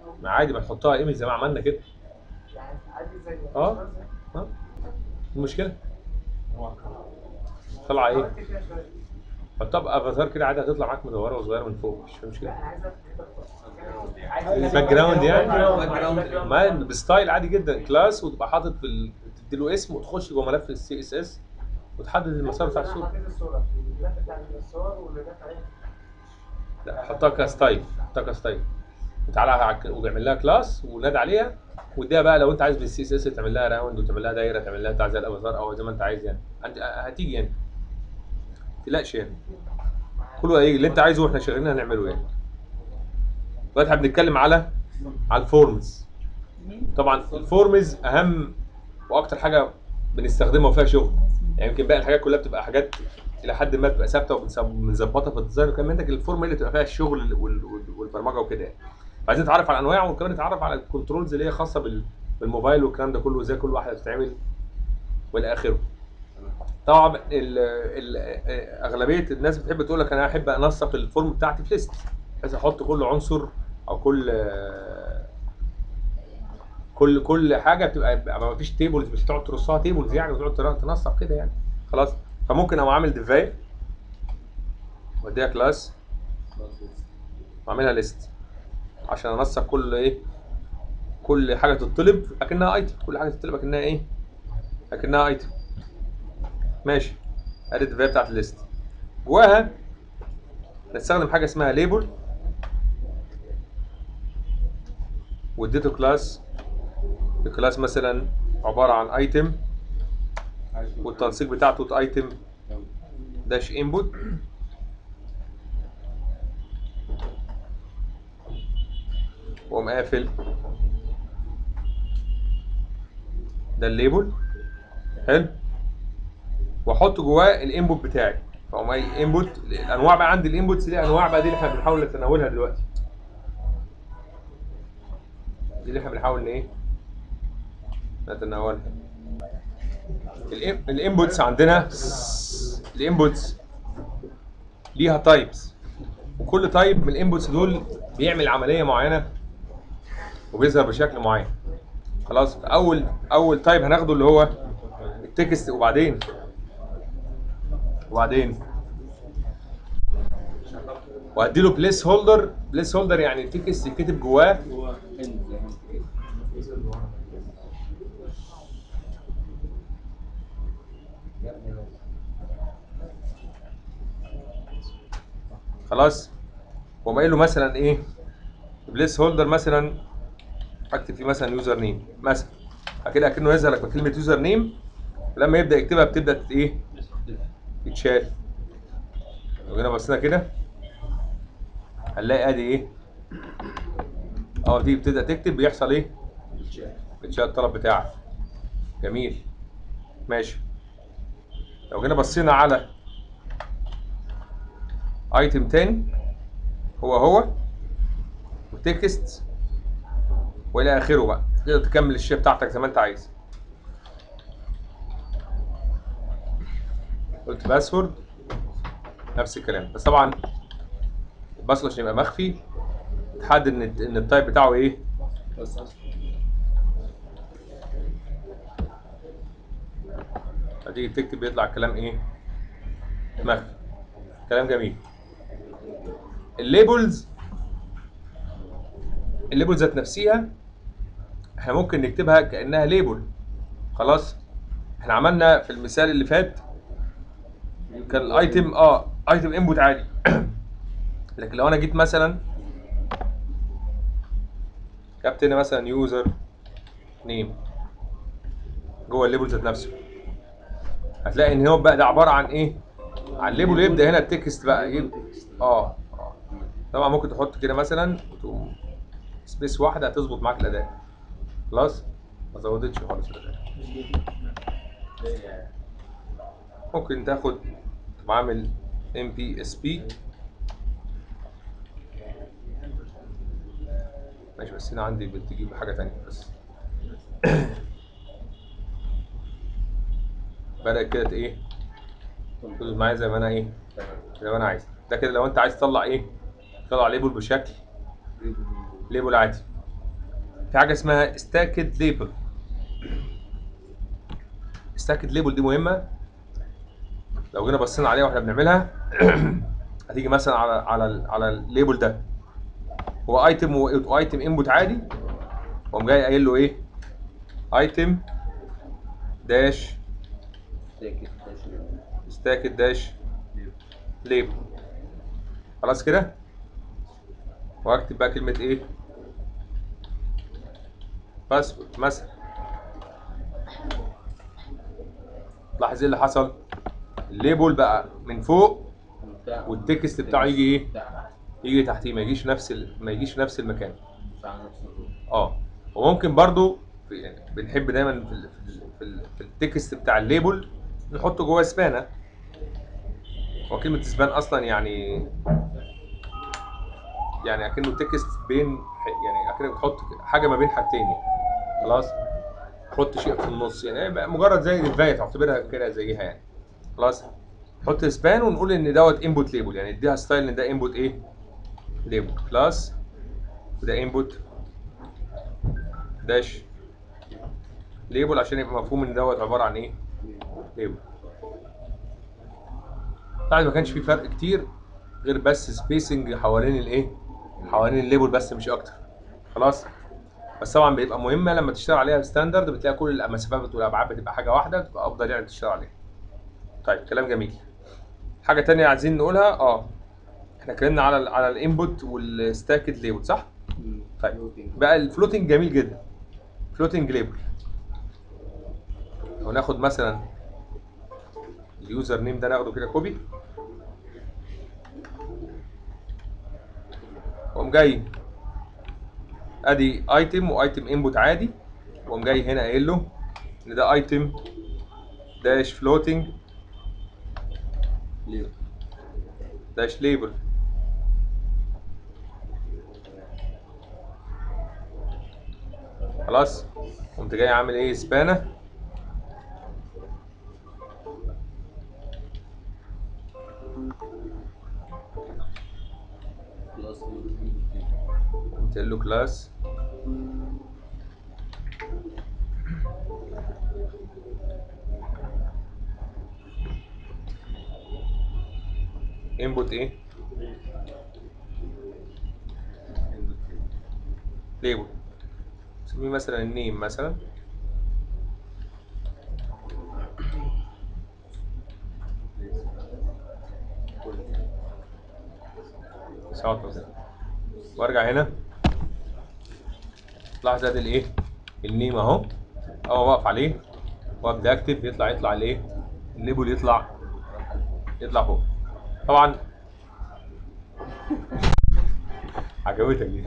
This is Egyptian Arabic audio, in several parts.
ما عادي ما نحطها ايمج زي ما عملنا كده يعني عادي زي اه اه المشكله طالعه ايه عملت فيها شوية. حطها بافاتار كده عادي هتطلع معاك مدوره وصغيره من فوق مش في لا مشكله انا عايز الباك جراوند يعني باك جراوند. ما بستايل عادي جدا كلاس وتبقى حاطط في ال... تديله اسم وتخش جوه ملف السي اس اس وتحدد المسار بتاع انا الصوره حطيت الصورة في الملف بتاع الصور واللي جت عليها لا حطها كستايل حطها كستايل وتعالى على- وتعمل لها كلاس ونادي عليها واديها بقى لو انت عايز بالسي اس اس تعمل لها راوند وتعمل لها دايره تعمل لها بتاع زي الافاتار او زي ما انت عايز يعني عند- هتيجي يعني ما تقلقش يعني كله هيجي اللي انت عايزه واحنا شغالين هنعمله يعني دلوقتي احنا بنتكلم على على الفورمز طبعا الفورمز اهم واكتر حاجه بنستخدمها وفيها شغل يعني يمكن باقي الحاجات كلها بتبقى حاجات الى حد ما بتبقى ثابته وبنظبطها في الديزاين وكمان عندك الفورم اللي بتبقى فيها الشغل وال- وال- والبرمجه وكده يعني عايزين نتعرف على الانواع وكمان نتعرف على الكنترولز اللي هي خاصه بال- بالموبايل والكلام ده كله وازاي كل واحده بتتعمل والى اخره طبعا ال ال اغلبيه الناس بتحب تقول لك انا احب انسق الفورم بتاعتي في ليست بحيث احط كل عنصر او كل كل كل حاجه بتبقى ما فيش تيبلز مش هتقعد ترصها تيبلز يعني وتقعد تنسق كده يعني خلاص فممكن اقوم عامل ديفاي واديها كلاس واعملها ليست عشان انسق كل ايه كل حاجه تطلب اكنها ايتم كل حاجه تطلب اكنها ايه اكنها ايتم ماشي ادي الديفاي بتاعت الليست جواها نستخدم حاجه اسمها ليبل واديته كلاس الكلاس مثلا عباره عن ايتم والتنسيق بتاعته ايتم داش انبوت واقوم قافل ده الليبل حلو واحط جواه الانبوت بتاعي فاقوم اي انبوت الانواع بقى عندي الانبوتس دي انواع بقى دي اللي احنا بنحاول نتناولها دلوقتي دي اللي احنا بنحاول ان ايه نتناولها الإم- الانبوتس عندنا الانبوتس ليها تايبس وكل تايب من الانبوتس دول بيعمل عمليه معينه وبيظهر بشكل معين خلاص اول اول تايب هناخده اللي هو التكست وبعدين وبعدين وهدي له بليس هولدر بليس هولدر يعني التكست يتكتب جواه هو اند خلاص واقوم قايل له مثلا ايه بليس هولدر مثلا اكتب فيه مثلا يوزر نيم مثلا كده اكنه يظهر لك بكلمه يوزر نيم لما يبدا يكتبها بتبدا تت- ايه تتشال لو جينا بصينا كده هنلاقي ادي ايه اه دي بتبدا تكتب بيحصل ايه بتشال الطلب بتاعك جميل ماشي لو جينا بصينا على ايتم تاني هو هو وتكست والى اخره بقى تقدر تكمل الشيء بتاعتك زي ما انت عايز قلت باسورد نفس الكلام بس طبعا الباسورد عشان يبقى مخفي تحدد ان ان التايب بتاعه ايه بس هتيجي تكتب بيطلع الكلام ايه مخفي كلام جميل الليبلز الليبل ذات نفسها احنا ممكن نكتبها كانها ليبل خلاص احنا عملنا في المثال اللي فات كان الايتم اه ايتم انبوت عادي لكن لو انا جيت مثلا كتبت هنا مثلا يوزر نيم جوه الليبل ذات نفسه هتلاقي ان هو بقى ده عباره عن ايه عن ليبل يبدا هنا التكست بقى يجيب اه اه طبعا ممكن تحط كده مثلا وتقوم سبيس واحده هتظبط معاك الاداء خلاص ما زودتش خالص الاداء ممكن تاخد تقوم عامل ام بي اس بي ماشي بس هنا عندي بتجيب حاجه تانية بس بدأت كده ايه تظبط معايا زي ما انا ايه زي ما انا عايز ده كده لو انت عايز تطلع ايه تطلع ليبل بشكل ليبل عادي في حاجه اسمها ستاكد ليبل ستاكد ليبل دي مهمه لو جينا بصينا عليها واحنا بنعملها هتيجي مثلا على على ال- على الليبل ده هو ايتم وايتم انبوت عادي واقوم جاي قايل له ايه ايتم داش ساكت تشريع ستاكد داش ليبل خلاص كده واكتب بقى كلمه ايه باسورد مثلا لاحظ ايه اللي حصل الليبل بقى من فوق والتكست بتاعه يجي ايه يجي تحتيه ما يجيش نفس ال... ما يجيش نفس المكان بتاع نفس الروح اه وممكن برضو في يعني بنحب دايما في ال... في, ال... في, ال... في التكست بتاع الليبل نحطه جوه سبانه هو كلمه سبان اصلا يعني يعني اكنه تكست بين يعني اكنك بتحط حاجه ما بين حاجتين يعني خلاص حط شيء في النص يعني بقى مجرد زي الفاية تعتبرها كده زيها يعني خلاص حط سبان ونقول ان دوت انبوت ليبل يعني اديها ستايل ان ده انبوت ايه ليبل كلاس وده انبوت داش ليبل عشان يبقى مفهوم ان دوت عباره عن ايه ليبل طبعا ما كانش في فرق كتير غير بس سبيسنج حوالين الايه حوالين الليبل بس مش اكتر خلاص بس طبعا بيبقى مهمه لما تشتغل عليها ستاندرد بتلاقي كل المسافات والابعاد بتبقى حاجه واحده بتبقى افضل يعني تشتغل عليها طيب كلام جميل حاجه تانية عايزين نقولها اه احنا اتكلمنا على ال على الانبوت والستاكد ليبل صح طيب بقى الفلوتنج جميل جدا فلوتنج ليبل وناخد مثلا اليوزر نيم ده ناخده كده كوبي واقوم جاي ادي ايتم وايتم انبوت عادي واقوم جاي هنا قايل له ان ده ايتم داش فلوتنج ليه؟ داش ليبل خلاص قمت جاي عامل ايه سبانه خلاص قمت قايل له كلاس انبوت ايه ليبل نسميه مثلا النيم مثلا شاطر وارجع هنا لاحظ ادي الايه النيم اهو اهو واقف عليه وابدا اكتب يطلع يطلع الايه الليبل يطلع يطلع فوق طبعا عجبتك دي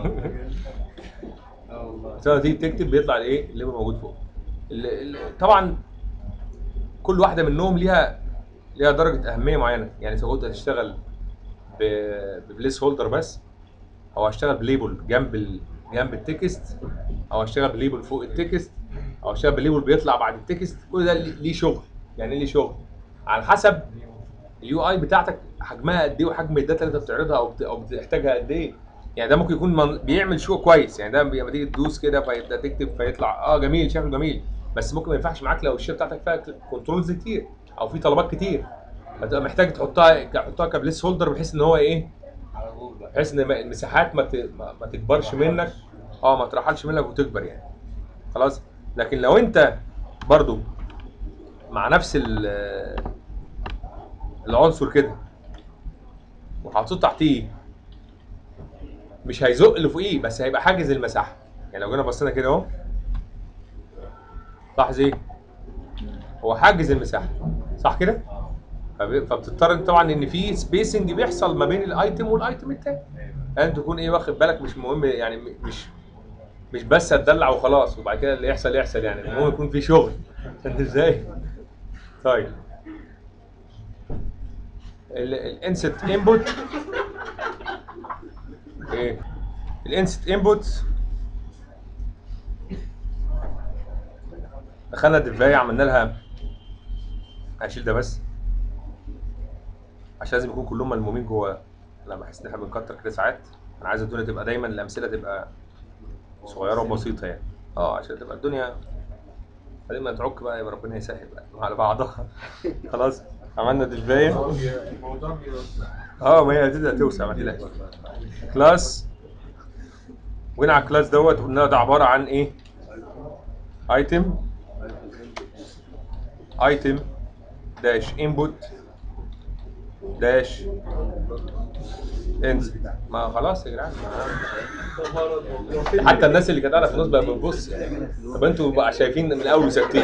اه والله بس لما تيجي تكتب بيطلع الايه الليبل موجود فوق ال- ال- طبعا كل واحده منهم ليها ليها درجه اهميه معينه يعني اذا كنت هتشتغل ب- ببليس هولدر بس او هشتغل بليبل جنب ال... جنب التكست او هشتغل بليبل فوق التكست او هشتغل بليبل بيطلع بعد التكست كل ده ليه ليه شغل يعني ايه ليه شغل على حسب اليو اي بتاعتك حجمها قد ايه وحجم الداتا اللي انت بتعرضها او بت... او بتحتاجها قد ايه يعني ده ممكن يكون من... بيعمل شو كويس يعني ده لما تيجي تدوس كده فيبدا تكتب فيطلع اه جميل شكله جميل بس ممكن ما ينفعش معاك لو الشاشه بتاعتك فيها كنترولز كتير او في طلبات كتير فتبقى محتاج تحطها تحطها كبليس هولدر بحيث ان هو ايه على طول بقى بحيث ان ما- المساحات ما, ت... ما ما تكبرش منك اه ما ترحلش منك وتكبر يعني خلاص لكن لو انت برضو مع نفس ال- العنصر كده وحطيت تحتيه مش هيزق اللي فوقيه بس هيبقى حاجز المساحه يعني لو جينا بصينا كده اهو لاحظ ايه هو حاجز المساحه صح كده فب- فبتضطر انت طبعا ان في سبيسنج بيحصل ما بين الايتم والايتم التاني انت تكون ايه واخد بالك مش مهم يعني م- مش مش بس هتدلع وخلاص وبعد كده اللي يحصل يحصل يعني المهم يكون في شغل فهمت ازاي؟ طيب الانست انبوت ايه الانست انبوت دخلنا الدفاية عملنا لها هشيل ده بس عشان لازم يكون كلهم ملمومين جوه انا بحس ان احنا بنكتر كده ساعات انا عايز الدنيا تبقى دايما الامثله تبقى صغيره وبسيطه يعني اه عشان تبقى الدنيا بعدين ما تعك بقى يبقى ربنا يسهل بقى على بعضها خلاص عملنا دفايه الموضوع بيوسع اه ما هي هتبدا توسع ما تقلقش كلاس وهنا على الكلاس دوت قلنا ده عباره عن ايه ايتم ايتم داش انبوت داش انزل ما خلاص يا جدعان ما- حتى الناس اللي كانت قاعده في النص بقى بتبص يعني طب انتوا بقى شايفين من الاول ساكتين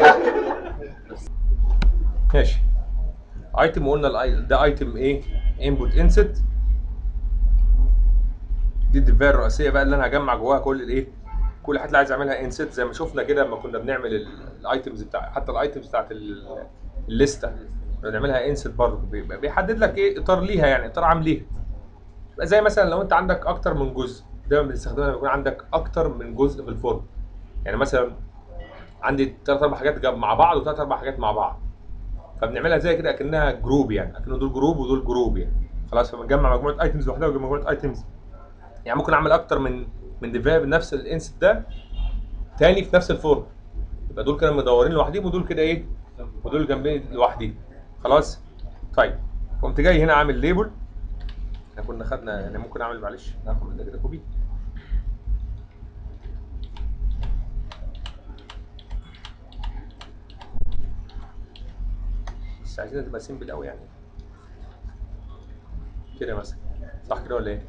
ماشي ايتم وقلنا الأي- ده ايتم ايه انبوت انسيت دي الدفايه الرئيسيه بقى اللي انا هجمع جواها كل الايه كل حد اللي عايز يعملها انسيت زي ما شفنا كده لما كنا بنعمل الايتمز بتاع حتى الايتمز بتاعت ال- الليسته كنا بنعملها انسيت برضه بيبقى بيحدد لك ايه اطار ليها يعني اطار عام ليها يبقى زي مثلا لو انت عندك اكتر من جزء دايما بنستخدمها لما يكون عندك اكتر من جزء في الفورم يعني مثلا عندي ثلاث اربع حاجات جنب مع بعض وثلاث اربع حاجات مع بعض فبنعملها زي كده اكنها جروب يعني اكنه دول جروب ودول جروب يعني خلاص فبنجمع مجموعه ايتمز لوحدها ومجموعه ايتمز يعني ممكن اعمل اكتر من من ديفاي بنفس الانست ده تاني في نفس الفورم يبقى دول كده مدورين لوحديهم ودول كده ايه ودول جنبين لوحديهم خلاص طيب قمت جاي هنا عامل ليبل احنا كنا خدنا يعني ممكن اعمل معلش ناخد من ده كده كوبي بس عايزينها تبقى سيمبل قوي يعني كده مثلا صح كده ولا ايه؟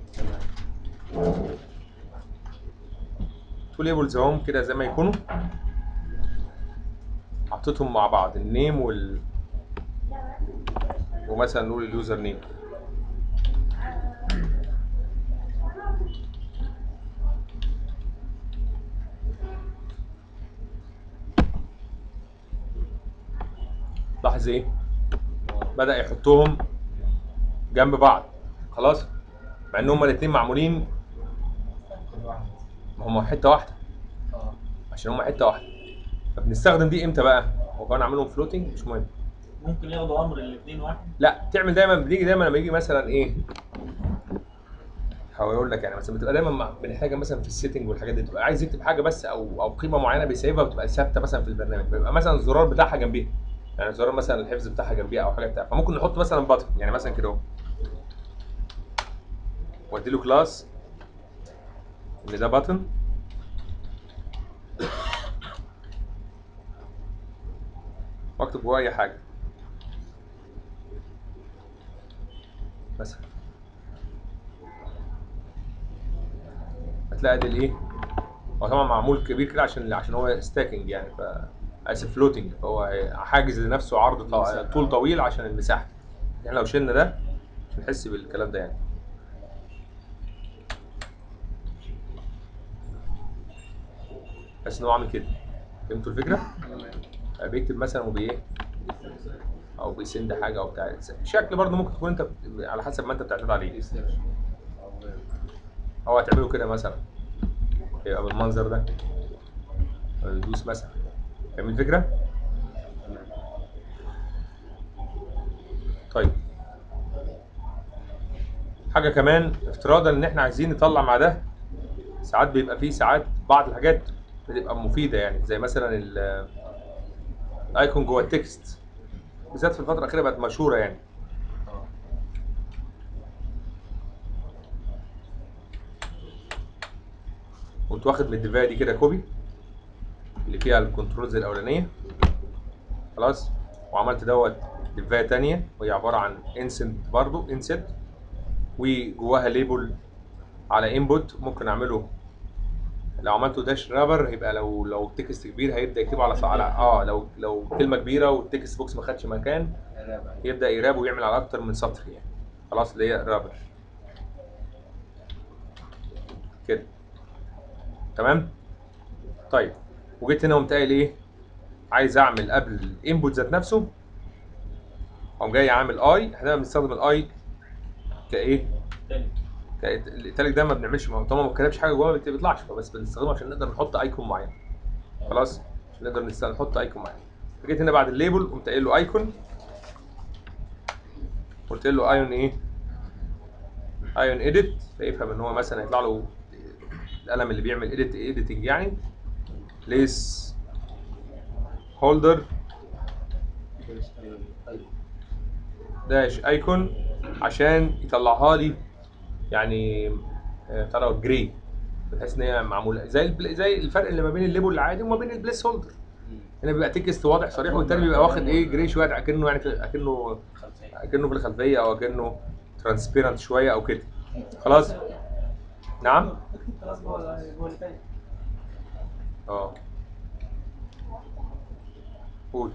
تو ليبلز اهم كده زي ما يكونوا حطيتهم مع بعض النيم وال ومثلا نقول اليوزر نيم لاحظ ايه بدأ يحطهم جنب بعض خلاص مع ان هما الاتنين معمولين ما هما حته واحده عشان هما حته واحده فبنستخدم دي امتى بقى هو كمان عاملهم فلوتنج مش مهم ممكن ياخدوا امر الاثنين واحد لا تعمل دايما بنيجي دايما لما يجي مثلا ايه هقول لك يعني مثلا بتبقى دايما مع- بنحتاج مثلا في السيتنج والحاجات دي بتبقى عايز يكتب حاجه بس او او قيمه معينه بيسيبها وتبقى ثابته مثلا في البرنامج بيبقى مثلا الزرار بتاعها جنبيها يعني الزرار مثلا الحفظ بتاعها جنبيها او حاجه بتاع فممكن نحط مثلا باتن يعني مثلا كده اهو وادي له كلاس ان ده باتن واكتب جواه اي حاجه مثلا هتلاقي دي الايه هو طبعا معمول كبير كده عشان عشان هو ستاكينج يعني ف اسف فلوتنج فهو حاجز لنفسه عرض طو- طول طويل عشان المساحه احنا لو شلنا ده مش هنحس بالكلام ده يعني بس ان هو عامل كده فهمتوا الفكره؟ بيكتب مثلا وبايه او بيسند حاجه او بتاع شكل برضه ممكن تكون انت بت- على حسب ما انت بتعتمد عليه او هتعمله كده مثلا يبقى بالمنظر ده يدوس مثلا فاهم الفكره؟ طيب حاجه كمان افتراضا ان احنا عايزين نطلع مع ده ساعات بيبقى فيه ساعات بعض الحاجات بتبقى مفيده يعني زي مثلا ال- الايكون جوه التكست بالذات في الفتره الاخيره بقت مشهوره يعني قمت واخد من الديفايه دي كده كوبي اللي فيها الكنترولز الاولانيه خلاص وعملت دوت ديفايه تانية وهي عباره عن انسنت برضو انسنت وجواها ليبل على انبوت ممكن اعمله لو عملته داش رابر هيبقى لو لو تكست كبير هيبدا يكتبه على على اه لو لو كلمه كبيره والتكست بوكس ما خدش مكان يبدا يراب ويعمل على اكتر من سطر يعني خلاص اللي هي رابر كده تمام طيب وجيت هنا قمت قايل ايه عايز اعمل قبل الانبوت ذات نفسه قوم جاي عامل اي احنا دايما بنستخدم الاي كايه تاني كا- التالت ده ما بنعملش ما هو طالما ما كتبش حاجه جوه ما بيطلعش فبس بنستخدمه عشان نقدر نحط ايكون معين خلاص عشان نقدر نست- نحط ايكون معين فجيت هنا بعد الليبل قمت قايل له ايكون قلت له ايون ايه ايون اديت فيفهم ان هو مثلا هيطلع له القلم اللي بيعمل ايديت ايديتنج يعني بليس هولدر داش ايكون عشان يطلعها لي يعني آه، ترى جراي بحيث ان هي معموله زي البل... زي الفرق اللي ما بين الليبل العادي وما بين البليس هولدر هنا بيبقى تكست واضح صريح والتاني بيبقى واخد ايه جراي شويه اكنه يعني في- اكنه اكنه في الخلفيه او اكنه ترانسبيرنت شويه او كده خلاص نعم خلاص هو هو اللي تاني اه قول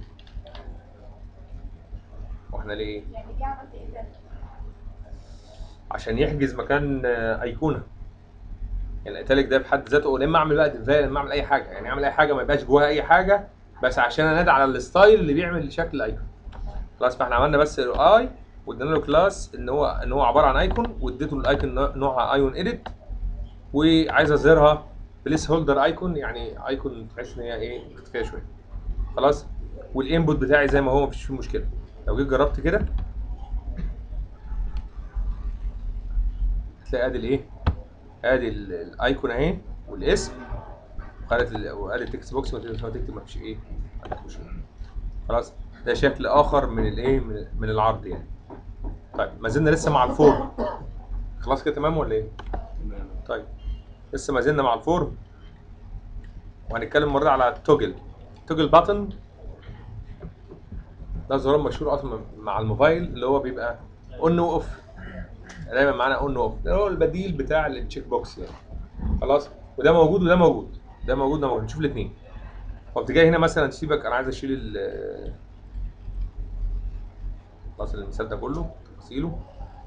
واحنا ليه يعني دي عملت ايه ده؟ عشان يحجز مكان آه، ايقونه يعني الايتاليك ده في حد ذاته لما اعمل بقى ديفاي لما اعمل اي حاجه يعني اعمل اي حاجه ما يبقاش جواها اي حاجه بس عشان انادي على الستايل اللي بيعمل شكل الايكون خلاص فاحنا عملنا بس اي وادينا له كلاس ان هو ان هو عباره عن ايكون واديته الايكون نوع- نوعها ايون اديت وعايز اظهرها بليس هولدر ايكون يعني ايكون تحس ان هي ايه مختفيه شويه خلاص والانبوت بتاعي زي ما هو مفيش فيه مشكله لو جيت جربت كده هتلاقي ادي الايه ادي ال- الايكون اهي والاسم وخدت ال- وادي التكست بوكس ما تقدرش تكتب مفيش ايه ما تكتبش. خلاص ده شكل اخر من الايه من, من العرض يعني طيب ما زلنا لسه مع الفورم خلاص كده تمام ولا ايه طيب لسه ما زلنا مع الفورم وهنتكلم مره على التوجل توجل باتن ده زرار مشهور اصلا مع الموبايل اللي هو بيبقى اون واوف دايما معانا اون واوف ده هو البديل بتاع التشيك بوكس يعني خلاص وده موجود وده موجود ده موجود وده موجود نشوف الاثنين قمت جاي هنا مثلا سيبك انا عايز اشيل ال خلاص المثال ده كله تفاصيله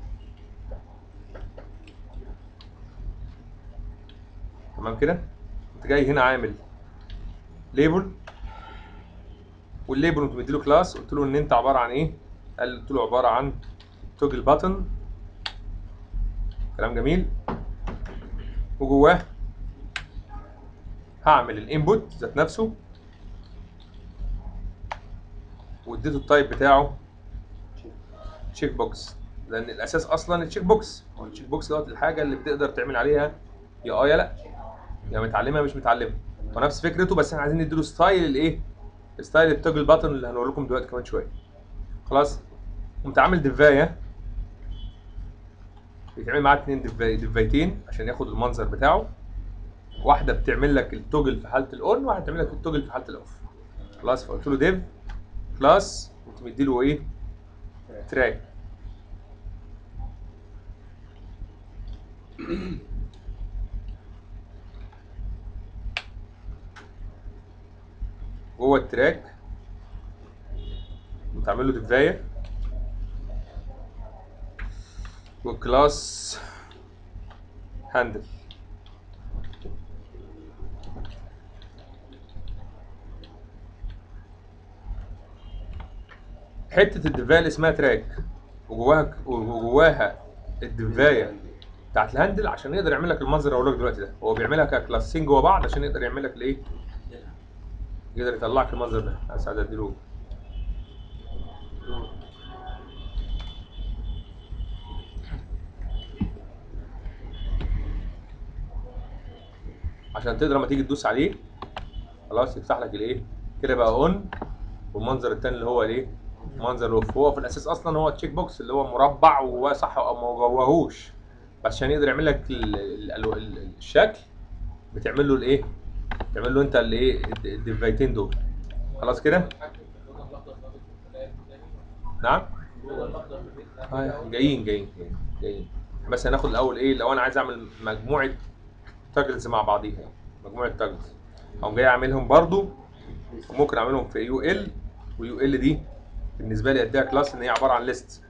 تمام كده قمت جاي هنا عامل ليبل والليبل قمت مديله كلاس قلت له ان انت عباره عن ايه قال قلت له عباره عن توجل باتن كلام جميل وجواه هعمل الانبوت ذات نفسه واديته التايب بتاعه تشيك بوكس لان الاساس اصلا التشيك بوكس هو التشيك بوكس دوت الحاجه اللي بتقدر تعمل عليها يا اه يا لا يا متعلمه يا مش متعلمه ونفس فكرته بس احنا عايزين نديله ستايل الايه ستايل التوجل باتن اللي هنقول لكم دلوقتي كمان شويه خلاص قمت عامل دفايه بيتعمل معاه اتنين دفاي دفايتين عشان ياخد المنظر بتاعه واحده بتعمل لك التوجل في حاله الاون وواحده بتعمل لك التوجل في حاله الاوف خلاص فقلت له ديف كلاس قمت مديله ايه تراك جوه التراك وتعمل له دفايه وكلاس هاندل حته الدفايه اللي اسمها تراك وجواها وجواها الدفايه بتاعت الهاندل عشان يقدر يعمل لك المنظر اللي هقول لك دلوقتي ده هو بيعملها ككلاسين جوا بعض عشان يقدر يعمل لك الايه يقدر يطلع لك المنظر ده عايز عايز اديله عشان تقدر لما تيجي تدوس عليه خلاص يفتح لك الايه كده بقى اون والمنظر التاني اللي هو الايه منظر الاوف هو في الاساس اصلا هو التشيك بوكس اللي هو مربع وهو صح او ما جواهوش بس عشان يقدر يعمل لك ال- ال- ال- ال- الشكل بتعمل له الايه تعمل له انت الايه الد- الديفايتين دول خلاص كده نعم آه، جايين جايين جايين جايين بس هناخد الاول ايه لو انا عايز اعمل مجموعه تاجلز مع بعضيها مجموعه تاجلز اقوم جاي اعملهم برضو وممكن اعملهم في يو ال ويو ال دي بالنسبه لي اديها كلاس ان هي عباره عن ليست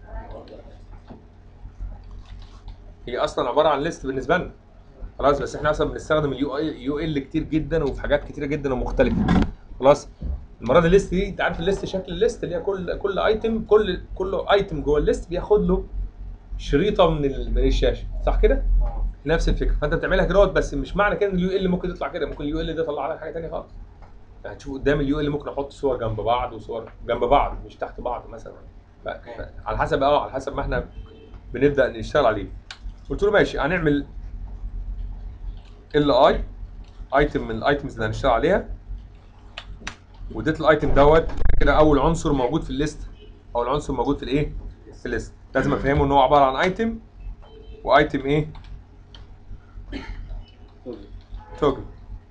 هي اصلا عباره عن ليست بالنسبه لنا خلاص بس احنا اصلا بنستخدم اليو يو ال كتير جدا وفي حاجات كتيره جدا ومختلفه خلاص المره دي الليست دي انت عارف الليست شكل الليست اللي هي كل كل ايتم كل كل ايتم جوه الليست بياخد له شريطه من ال- من الشاشه صح كده؟ نفس الفكره فانت بتعملها كده بس مش معنى كده ان اليو ال ممكن يطلع كده ممكن اليو ال ده يطلع لك حاجه ثانيه خالص يعني هتشوف قدام اليو ال ممكن احط صور جنب بعض وصور جنب بعض مش تحت بعض مثلا ف... ف... على حسب اه على حسب ما احنا بنبدا نشتغل عليه قلت له ماشي هنعمل ال اي ايتم من الايتمز اللي هنشتغل عليها واديت الايتم دوت كده اول عنصر موجود في الليست اول عنصر موجود في الايه في الليست لازم افهمه ان هو عباره عن ايتم وايتم ايه توجل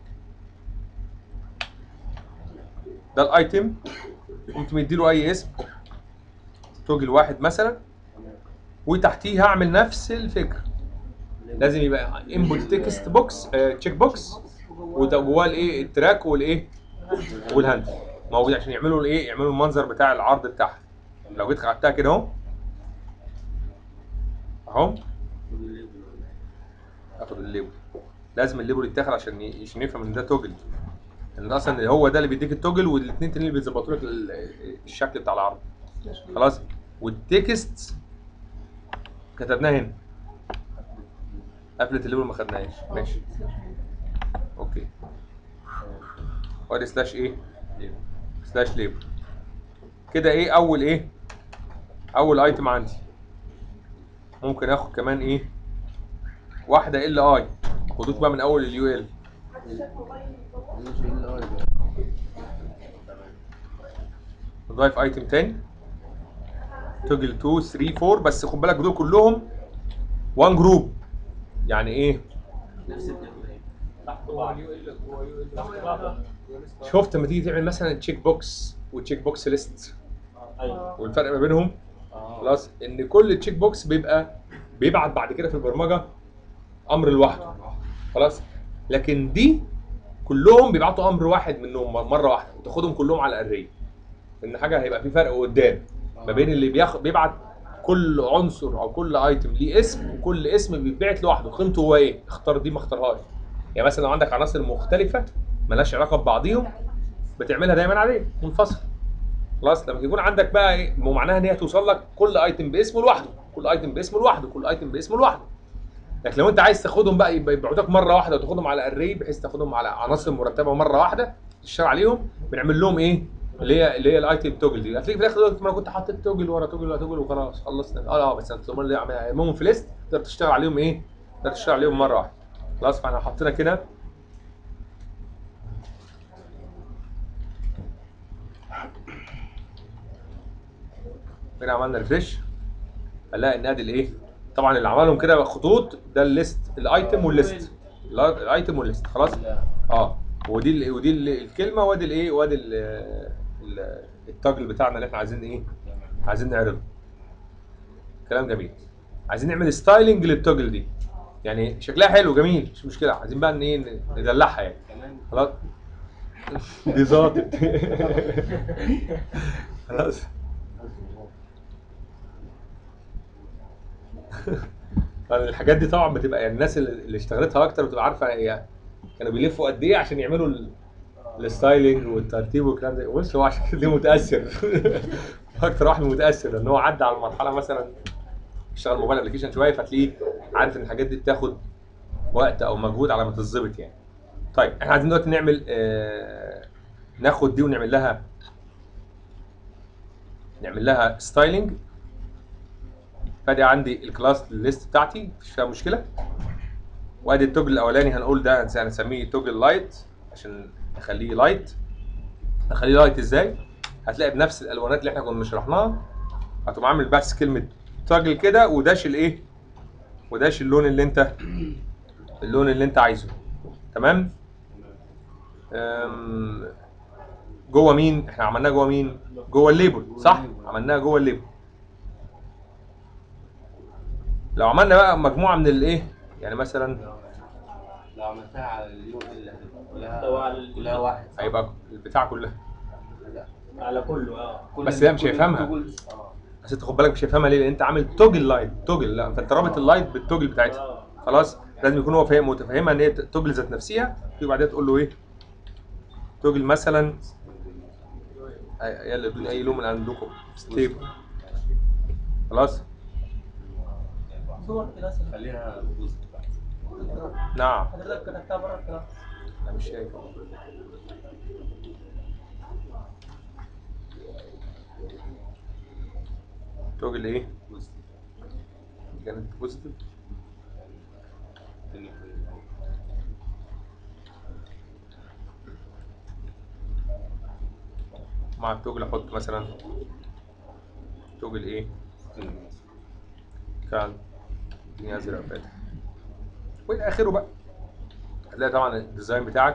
ده الايتم قمت مديله اي اسم توجل واحد مثلا وتحتيه هعمل نفس الفكره لازم يبقى انبوت تكست بوكس تشيك بوكس وجواه الايه التراك والايه والهاندل موجود عشان يعملوا الايه يعملوا المنظر بتاع العرض بتاعها لو جيت خدتها كده اهو اهو اخد الليبل لازم الليبل يتاخد عشان ي- عشان يفهم ان ده توجل ان اصلا هو ده اللي بيديك التوجل والاثنين تانيين اللي بيظبطوا لك ال- الشكل بتاع العرض خلاص والتكست كتبناه هنا قفلة الليبل ما خدناهاش ماشي اوكي وادي سلاش ايه سلاش ليبل كده ايه اول ايه اول ايتم عندي ممكن اخد كمان ايه واحده ال اي خدوك بقى من اول اليو ال مش ال اي نضيف ايتم تاني توجل 2 3 4 بس خد بالك دول كلهم وان جروب يعني ايه نفس التكنيك تحت بعض تحت بعض شفت لما تيجي تعمل مثلا تشيك بوكس وتشيك بوكس ليست ايوه والفرق ما بينهم اه خلاص ان كل تشيك بوكس بيبقى بيبعت بعد كده في البرمجه امر لوحده خلاص لكن دي كلهم بيبعتوا امر واحد منهم مره واحده وتاخدهم كلهم على الاري ان حاجه هيبقى في فرق قدام ما بين اللي بياخد بيبعت كل عنصر او كل ايتم ليه اسم وكل اسم بيتبعت لوحده قيمته هو ايه اختار دي ما اختارهاش يعني مثلا لو عندك عناصر مختلفه ملهاش علاقه ببعضيهم بتعملها دايما عاديه منفصل خلاص لما يكون عندك بقى ايه مو معناها ان هي توصل لك كل ايتم باسمه لوحده كل ايتم باسمه لوحده كل ايتم باسمه لوحده لكن لو انت عايز تاخدهم بقى يبقى يبعتوك مره واحده وتاخدهم على الري بحيث تاخدهم على عناصر مرتبه مره واحده تشتغل عليهم بنعمل لهم ايه اللي هي اللي هي الايتم توجل دي هتلاقي في الاخر دلوقتي ما انا كنت حاطط توجل ورا توجل ورا توجل وخلاص خلصنا اه اه بس انت اللي عاملهم في ليست تقدر تشتغل عليهم ايه تقدر تشتغل عليهم مره واحده خلاص فاحنا حطينا كده هنا عملنا ريفريش هنلاقي ان ادي الايه طبعا اللي عملهم كده خطوط ده الليست الايتم والليست لا- الايتم والليست خلاص اه ودي ال- ودي ال- الكلمه وادي الايه وادي ال- ال- التاجل بتاعنا اللي احنا عايزين ايه عايزين نعرضه كلام جميل عايزين نعمل ستايلنج للتوجل دي يعني شكلها حلو جميل مش مشكله عايزين بقى ان ايه ندلعها يعني كمان خلاص دي ظابط خلاص طبعاً الحاجات دي طبعا بتبقى يعني الناس اللي اللي اشتغلتها اكتر بتبقى عارفه هي كانوا بيلفوا قد ايه عشان يعملوا ال- الستايلينج والترتيب والكلام ده بص هو عشان كده متاثر اكتر واحد متاثر ان هو عدى على المرحله مثلا اشتغل موبايل ابلكيشن شويه فتلاقيه عارف ان الحاجات دي بتاخد وقت او مجهود على ما تتظبط يعني طيب احنا عايزين دلوقتي نعمل آه ناخد دي ونعمل لها نعمل لها ستايلنج فادي عندي الكلاس ليست بتاعتي مفيش فيها مشكله وادي التوجل الاولاني هنقول ده هنس- هنسميه توجل لايت عشان نخليه لايت نخليه لايت ازاي هتلاقي بنفس الالوانات اللي احنا كنا شرحناها هتقوم عامل بس كلمه توجل كده وداش الايه وداش اللون اللي انت اللون اللي انت عايزه تمام أم، جوه مين احنا عملناه جوه مين جوه الليبل صح عملناها جوه الليبل لو عملنا بقى مجموعه من الايه يعني مثلا لو عملتها على اليو ال هتبقى لو كلها على ال- كلها واحد هيبقى البتاع كلها لا على كله اه كل بس هي مش كل هيفهمها. التوجل- اه بس انت خد بالك مش هيفهمها ليه لان انت عامل توجل لايت توجل لا فانت رابط اللايت بالتوجل بتاعتها اه خلاص لازم يكون هو فاهم متفهمها ان هي توجل ذات نفسها تيجي بعدين تقول له ايه توجل مثلا أي- يلا بدون اي لون من عندكم ستيبل خلاص صور كلاس خليها جزء بقى نعم حضرتك كتبتها بره الكلاس انا مش شايف توجل ايه جزء كانت بوزيتيف تاني في الأول. مع التوجل احط مثلا توجل ايه كان الدنيا ازرق فاتح والى اخره بقى هتلاقي طبعا الديزاين بتاعك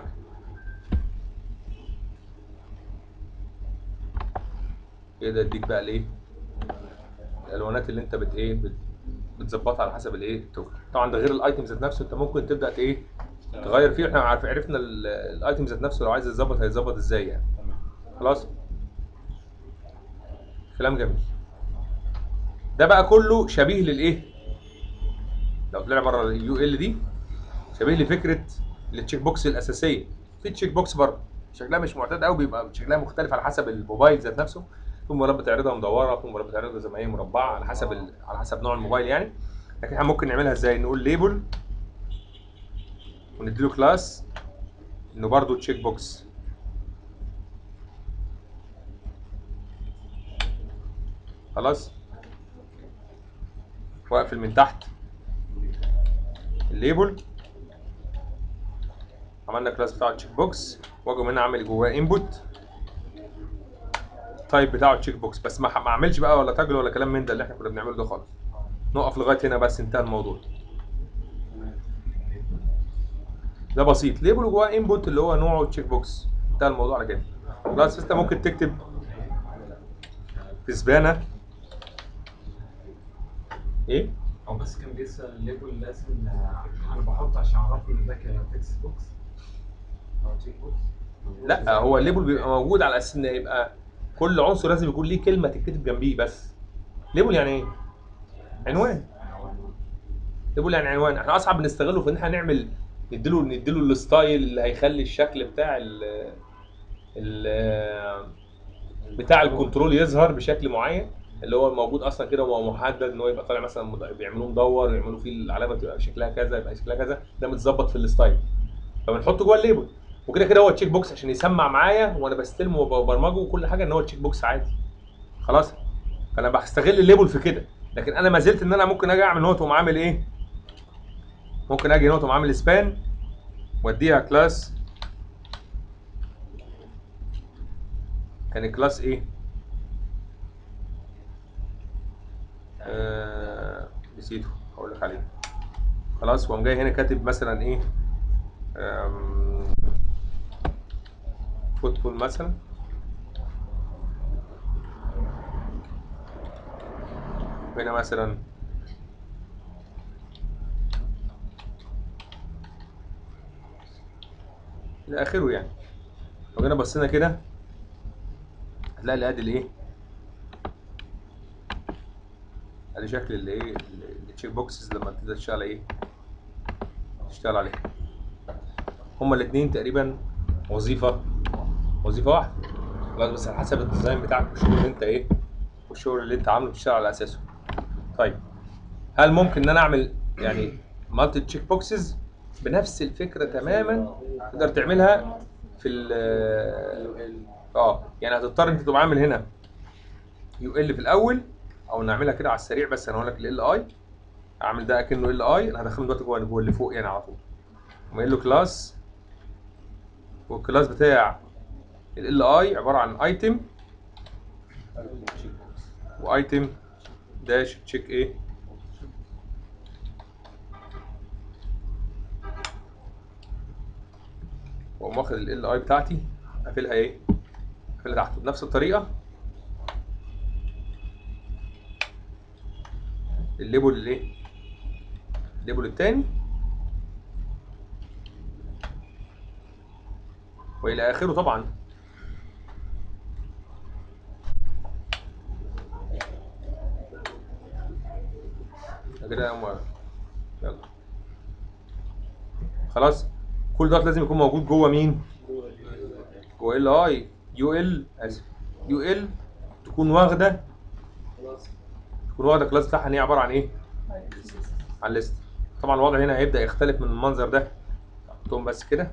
يقدر يديك بقى الايه الالوانات اللي انت بت ايه بت- بتظبطها على حسب الايه التوجل طبعا ده غير الايتم ذات نفسه انت ممكن تبدا ت- ايه تغير فيه احنا عارف عرفنا ال- الايتم ذات نفسه لو عايز يتظبط هيتظبط ازاي يعني تمام خلاص كلام جميل ده بقى كله شبيه للايه لو طلع بره اليو ال دي شبيه لفكره التشيك بوكس الاساسيه في تشيك بوكس برضه شكلها مش معتاد قوي بيبقى شكلها مختلف على حسب الموبايل ذات نفسه في موبايلات بتعرضها مدوره في موبايلات بتعرضها زي ما هي مربعه على حسب ال... على حسب نوع الموبايل يعني لكن احنا ممكن نعملها ازاي نقول ليبل ونديله كلاس انه برضه تشيك بوكس خلاص واقفل من تحت الليبل عملنا كلاس بتاع التشيك بوكس واجي من هنا اعمل جواه انبوت تايب بتاعه التشيك بوكس بس ما ما اعملش بقى ولا تاجل ولا كلام من ده اللي احنا كنا بنعمله ده خالص نقف لغايه هنا بس انتهى الموضوع ده بسيط ليبل وجواه انبوت اللي هو نوعه تشيك بوكس انتهى الموضوع على كده خلاص انت ممكن تكتب في سبانه ايه هو بس كان بيسأل الليبل لازم انا بحط عشان اعرف ان ده تكست بوكس او تشيك بوكس لا هو الليبل بيبقى موجود على اساس ان يبقى كل عنصر لازم يكون ليه كلمه تتكتب جنبيه بس ليبل يعني ايه عنوان ليبل يعني عنوان احنا اصعب بنستغله في ان احنا نعمل نديله نديله الستايل اللي هيخلي الشكل بتاع ال ال بتاع الكنترول يظهر بشكل معين اللي هو موجود اصلا كده وهو محدد ان هو يبقى طالع مثلا مد- بيعملوه مدور يعملوا فيه العلامه تبقى شكلها كذا يبقى شكلها كذا ده متظبط في الستايل فبنحطه جوه الليبل وكده كده هو تشيك بوكس عشان يسمع معايا وانا بستلمه وببرمجه وكل حاجه ان هو تشيك بوكس عادي خلاص فانا بستغل الليبل في كده لكن انا ما زلت ان انا ممكن اجي اعمل نوت واقوم عامل ايه ممكن اجي نوت واقوم عامل سبان واديها كلاس كان كلاس ايه آه نسيته هقول لك عليه خلاص وقام جاي هنا كاتب مثلا ايه آم، فوتبول مثلا هنا مثلا الى اخره يعني لو جينا بصينا كده هتلاقي اللي ادي الايه ادي شكل الايه التشيك بوكسز لما تبدا تشتغل ايه تشتغل عليها هما الاثنين تقريبا وظيفه وظيفه واحده خلاص بس على حسب الديزاين بتاعك والشغل اللي انت ايه والشغل اللي انت عامله بتشتغل على اساسه طيب هل ممكن ان انا اعمل يعني مالتي تشيك بوكسز بنفس الفكره تماما تقدر تعملها في ال اه يعني هتضطر انت تبقى عامل هنا يو ال في الاول او نعملها كده على السريع بس انا هقول لك ال اي اعمل ده اكنه ال اي انا هدخله دلوقتي جوه جوه اللي فوق يعني على طول وقايل له كلاس والكلاس بتاع ال اي عباره عن ايتم وايتم داش تشيك ايه واقوم واخد ال اي بتاعتي قافلها ايه قافلها تحت بنفس الطريقه الليبل الايه الليبل التاني والى اخره طبعا كده يا عمر. يلا خلاص كل دوت لازم يكون موجود جوه مين جوه ال اي يو ال اسف يو ال تكون واخده تكون واخده الكلاس بتاعها ان هي عباره عن ايه عن ليست طبعا الوضع هنا هيبدا يختلف من المنظر ده حطهم بس كده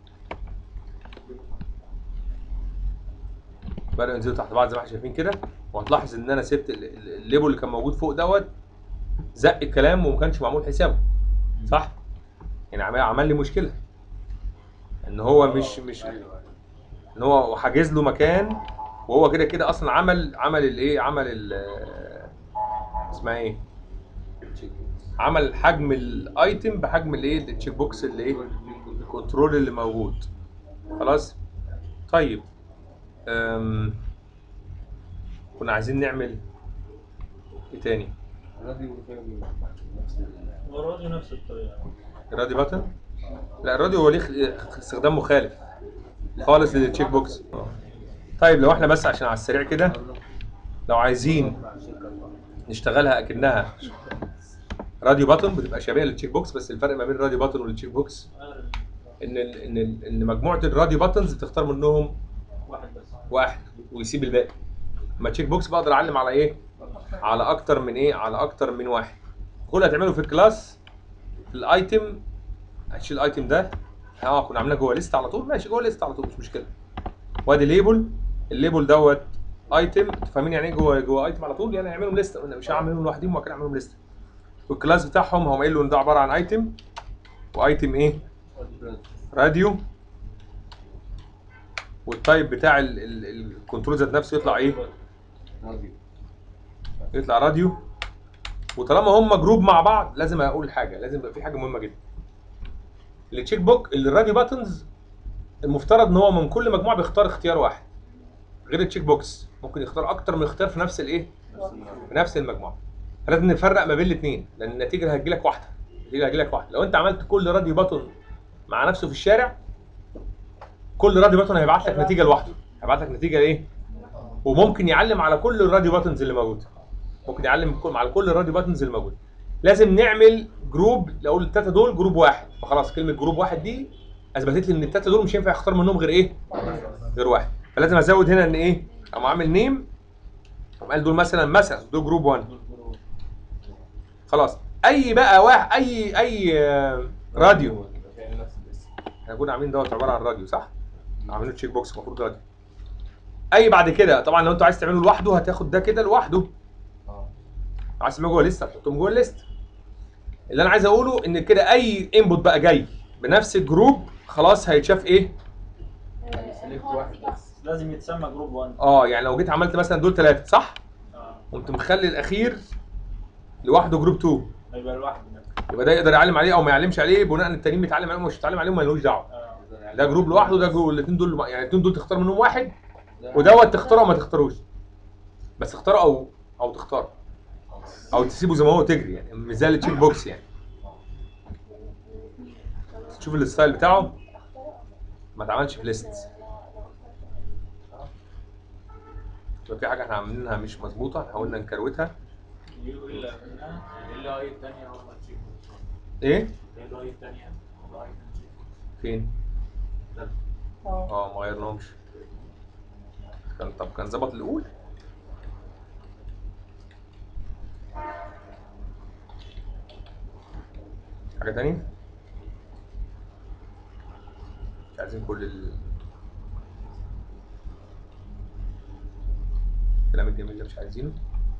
بدأوا ينزلوا تحت بعض زي ما احنا شايفين كده وهتلاحظ ان انا سبت ال- ال- الليبل اللي كان موجود فوق دوت زق الكلام وما كانش معمول حسابه صح؟ يعني عمل عمل لي مشكله ان هو مش مش ان هو حاجز له مكان وهو كده كده اصلا عمل عمل الايه عمل ال اسمها ايه عمل حجم الايتم بحجم الايه التشيك بوكس اللي ايه الكنترول اللي موجود خلاص طيب أم. كنا عايزين نعمل ايه تاني الراديو فاهم نفس ال- والراديو نفس الطريقه الراديو باتن لا الراديو هو ليه خ- استخدام مخالف خالص للتشيك بوكس طيب لو احنا بس عشان على السريع كده لو عايزين نشتغلها اكنها راديو باتن بتبقى شبيهه للتشيك بوكس بس الفرق ما بين الراديو باتن والتشيك بوكس ان ال ان ال ان مجموعه الراديو باتنز بتختار منهم واحد بس واحد ويسيب الباقي اما تشيك بوكس بقدر اعلم على ايه على اكتر من ايه على اكتر من واحد كل اللي هتعمله في الكلاس في الايتم هتشيل الايتم ده اه كنا عاملينها جوه ليست على طول ماشي جوه ليست على طول مش مشكله وادي ليبل الليبل دوت ايتم انتوا فاهمين يعني ايه جوه جوه ايتم على طول يعني هيعملهم ليست مش هعملهم لوحدهم وبعد كده اعملهم ليست والكلاس بتاعهم هم قايل له ان ده عباره عن ايتم وايتم ايه راديو والتايب بتاع ال- ال- الكنترول ذات نفسه يطلع ايه راديو يطلع راديو وطالما هم جروب مع بعض لازم اقول حاجه لازم يبقى في حاجه مهمه جدا التشيك بوك الراديو باتنز المفترض ان هو من كل مجموعه بيختار اختيار واحد غير التشيك بوكس ممكن يختار اكتر من اختيار في نفس الايه في نفس المجموعه فلازم نفرق ما بين الاثنين لان النتيجه اللي هتجي لك واحده النتيجه اللي هتجي لك واحده لو انت عملت كل راديو باتون مع نفسه في الشارع كل راديو باتون هيبعت لك نتيجه لوحده هيبعت لك نتيجه ايه وممكن يعلم على كل الراديو باتنز اللي موجوده ممكن يعلم كل- على كل الراديو باتنز اللي موجوده لازم نعمل جروب لو التلاته دول جروب واحد فخلاص كلمه جروب واحد دي اثبتت لي ان التلاته دول مش هينفع اختار منهم غير ايه غير واحد فلازم ازود هنا ان ايه اقوم عامل نيم اقوم قال دول مثلا مثلا دول جروب 1 خلاص اي بقى واحد اي اي آه، راديو احنا كنا عاملين دوت عباره عن راديو صح؟ عاملين تشيك بوكس المفروض راديو اي بعد كده طبعا لو انتوا عايز تعملوا لوحده هتاخد ده كده لوحده عايز تعمله جوه ليست هتحطهم جوه الليست اللي انا عايز اقوله ان كده اي انبوت بقى جاي بنفس الجروب خلاص هيتشاف ايه سيلكت واحد بس لازم يتسمى جروب 1 اه يعني لو جيت عملت مثلا دول ثلاثه صح اه قمت مخلي الاخير لوحده جروب 2 هيبقى لوحده ده. يبقى ده يقدر يعلم عليه او ما يعلمش عليه بناء ان التانيين بيتعلم عليهم ومش بيتعلم عليهم مالوش دعوه اه ده جروب لوحده ده جروب الاثنين دول يعني الاثنين دول تختار منهم واحد ودوت تختاره او ما تختاروش بس اختاره او او تختاره او تسيبه زي ما هو تجري يعني مش زي التشيك بوكس يعني تشوف الستايل بتاعه ما اتعملش في ليست يبقى في حاجه احنا عاملينها مش مظبوطه حاولنا نكروتها يقول الا منها الا اي الثانيه هو تشيك ايه الا اي الثانيه الا اي تشيك فين اه اه ما غيرناهمش كان طب كان ظبط الاول حاجه تانية مش عايزين كل ال الكلام الجميل ده مش عايزينه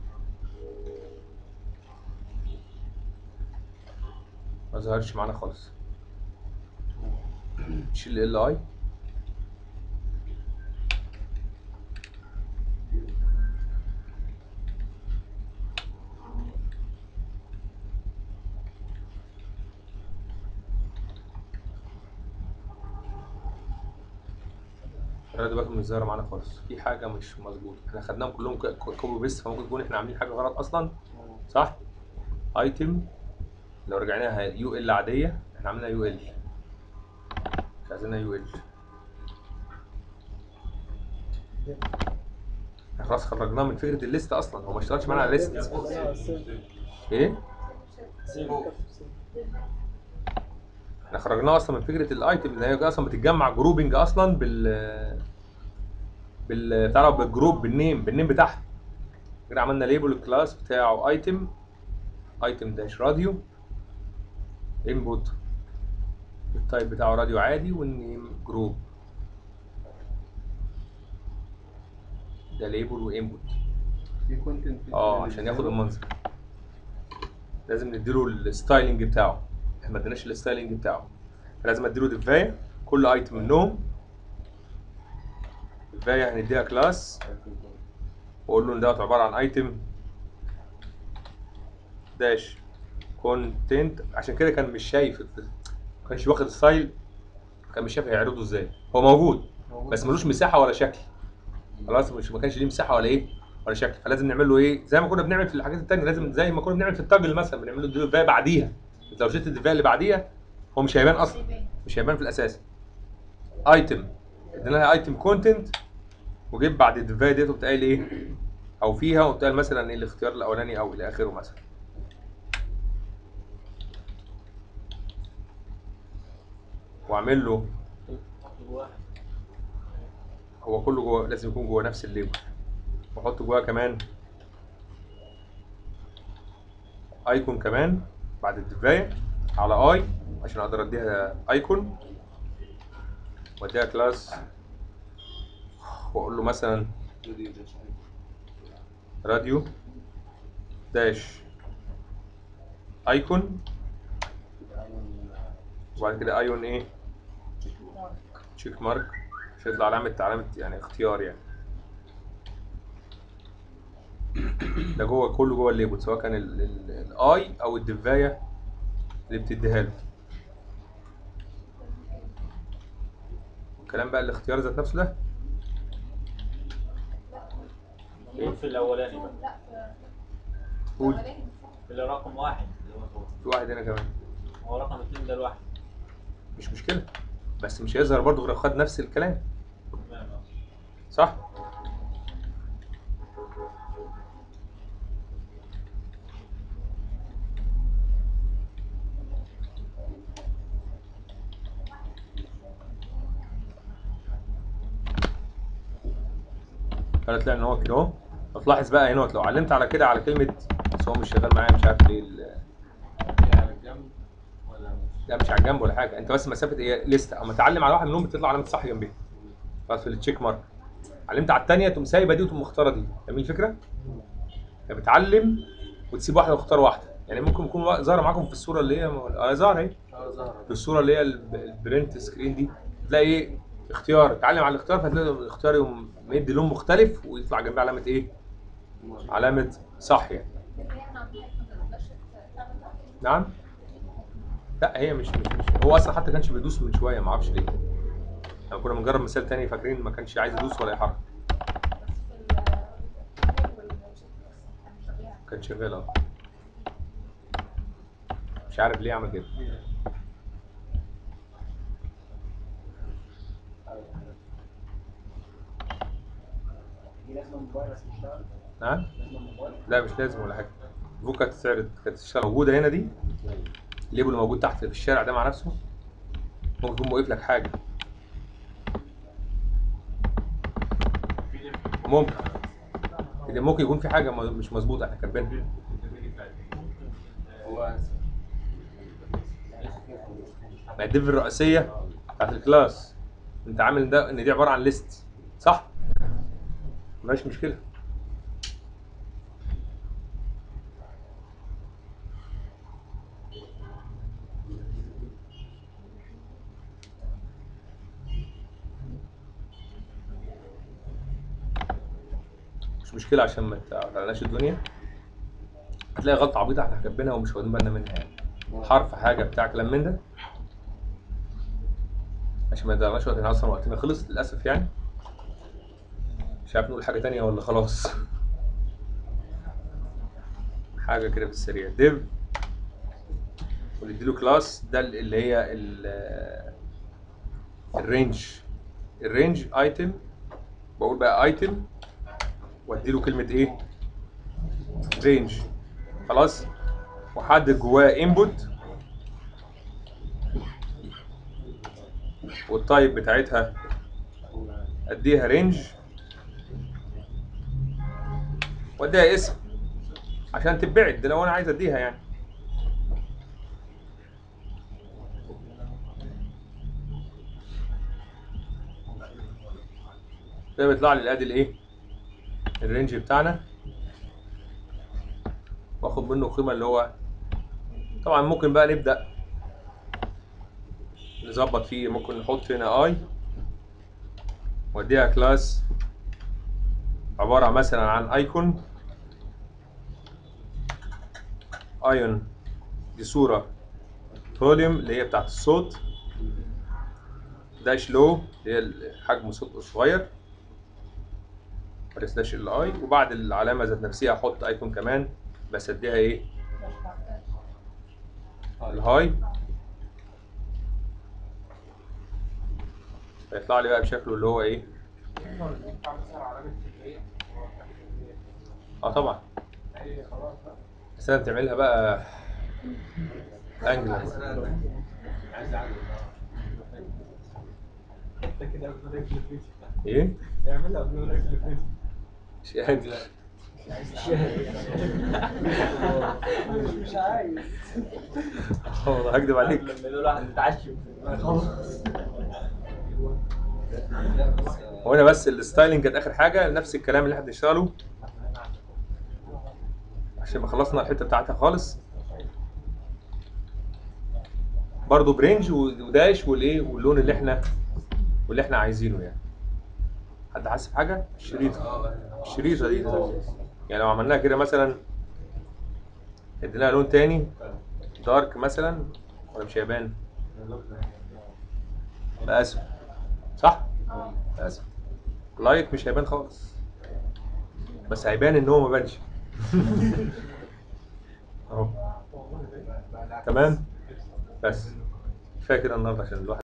ما ظهرش معانا خالص شيل ال اي الرد بقى مش ظاهره معانا خالص في حاجه مش مظبوطه احنا خدناهم كلهم ك- ك- كوبي بيست فممكن نكون احنا عاملين حاجه غلط اصلا صح ايتم لو رجعناها يو ال عاديه احنا عاملينها يو ال مش عايزينها يو ال احنا خلاص خرجناه من فكره الليست اصلا هو ما اشتغلش معانا على الليست ايه احنا خرجناه اصلا من فكره الايتم اللي هي اصلا بتتجمع جروبنج اصلا بال بال بتاع ده، بالجروب بالنيم بالنيم بتاعها كده عملنا ليبل الكلاس بتاعه ايتم ايتم داش راديو انبوت التايب بتاعه راديو عادي والنيم جروب ده ليبل وانبوت في كونتنت اه عشان ياخد المنظر لازم نديله الستايلنج بتاعه احنا ما اديناش الستايلنج بتاعه لازم اديله دفايه كل ايتم منهم الدفايه هنديها كلاس واقول له ان دوت عباره عن ايتم داش كونتنت عشان كده كان مش شايف ما كانش واخد ستايل كان مش شايف هيعرضه ازاي هو موجود بس ملوش مساحه ولا شكل خلاص مش ما كانش ليه مساحه ولا ايه ولا شكل فلازم نعمل له ايه زي ما كنا بنعمل في الحاجات التانية لازم زي ما كنا بنعمل في التاجل مثلا بنعمل له الدفايه بعديها انت لو شلت الدفايه اللي بعديها هو مش هيبان اصلا مش هيبان في الاساس ايتم ادينا لها ايتم كونتنت وجيب بعد الدفايه ديت وقمت قايل ايه او فيها وقمت قايل مثلا ايه الاختيار الاولاني او الى اخره مثلا واعمل له حط جواه هو كله جوه لازم يكون جوه نفس الليبل واحط جواه كمان ايكون كمان بعد الدفايه على اي عشان اقدر اديها ايكون واديها كلاس واقول له مثلا راديو داش ايكون وبعد كده ايون ايه تشيك مارك مش هيطلع علامة علامة يعني اختيار يعني ده جوه كله جوه الليبل سواء كان الاي او الدفاية اللي بتديها له الكلام بقى الاختيار ذات نفسه ده موجود في الاولاني بقى لا قول في اللي رقم واحد اللي هو هو. في واحد هنا كمان هو رقم اثنين ده لوحده مش مشكلة بس مش هيظهر برضه غير لو خد نفس الكلام تمام اه. صح؟ فهتلاقي ان هو كده اهو لو تلاحظ بقى هنا لو علمت على كده على كلمه بس هو مش شغال معايا مش عارف ليه ال- على الجنب ولا مش لا مش على الجنب ولا حاجه انت بس مسافه ايه لسته اما تعلم على واحد منهم بتطلع علامه صح جنبيها خلاص في التشيك مارك علمت على الثانيه تقوم سايبه دي وتقوم مختاره دي فاهمين الفكره؟ يعني بتعلم وتسيب واحده وتختار واحده يعني ممكن يكون وا- ظاهره معاكم في الصوره اللي هي اه ظاهره اهي اه ظهر في الصوره اللي هي الب- البرنت سكرين دي تلاقي ايه اختيار تعلم على الاختيار فتلاقي الاختيار يقوم مدي لون مختلف ويطلع جنبها علامه ايه؟ علامه صح يعني نعم لا هي مش مش, مش هو اصلا حتى كانش بيدوس من شويه ما اعرفش ليه يعني كنا بنجرب مثال تاني فاكرين ما كانش عايز يدوس ولا يحرك كان شغال اه مش عارف ليه عمل كده دي لازم موبايل بس تشتغل نعم لازم موبايل لا مش لازم ولا حاجه فوق كانت تتعرض كانت تشتغل موجوده هنا دي الليبل موجود تحت في الشارع ده مع نفسه ممكن يكون موقف لك حاجه ممكن إذا ممكن يكون في حاجه م- مش مظبوطه احنا كاتبينها هو ما الديف الرئيسيه بتاعت الكلاس انت عامل ده ان دي عباره عن ليست صح؟ مفيش مشكله مش مشكله عشان ما تعلقناش الدنيا هتلاقي غلطه عبيطه احنا كاتبينها ومش واخدين بالنا منها يعني حرف حاجه بتاع كلام من ده عشان ما يضيعناش وقتنا اصلا وقتنا خلص للاسف يعني مش عارف نقول حاجه تانية ولا خلاص حاجه كده في السريع ديف ونديله كلاس ده اللي هي ال- الرينج الرينج ايتم بقول بقى ايتم واديله كلمه ايه رينج خلاص وحدد جواه انبوت والتايب بتاعتها اديها رينج واديها اسم عشان تتبعت ده لو انا عايز اديها يعني ده بيطلع لي الادي الايه الرينج بتاعنا واخد منه القيمه اللي هو طبعا ممكن بقى نبدا نظبط فيه ممكن نحط هنا اي واديها كلاس عبارة مثلا عن ايكون ايون دي صورة فوليوم اللي هي بتاعت الصوت داش لو اللي هي حجم الصوت الصغير سلاش ال اي وبعد العلامة ذات نفسها احط ايكون كمان بس اديها ايه الهاي هيطلع لي بقى بشكله اللي هو ايه اه طبعا بس انا بتعملها بقى انجلر ده كده قبل ما ناكل الفيديو ايه اعملها قبل ما ناكل الفيديو مش انجلر مش عايز اه والله هكدب عليك لما يقول واحد متعشم خلاص هو انا بس الستايلنج كانت اخر حاجه نفس الكلام اللي احنا بنشتغله عشان ما خلصنا الحته بتاعتها خالص برضو برينج وداش والايه واللون اللي احنا واللي احنا عايزينه يعني حد حاسس بحاجه الشريطه الشريطه دي يعني لو عملناها كده مثلا اديناها لون تاني دارك مثلا ولا مش هيبان بقى اسود صح بقى اسود لايت مش هيبان خالص بس هيبان ان هو ما بانش اهو تمام بس كفايه كده النهارده عشان الواحد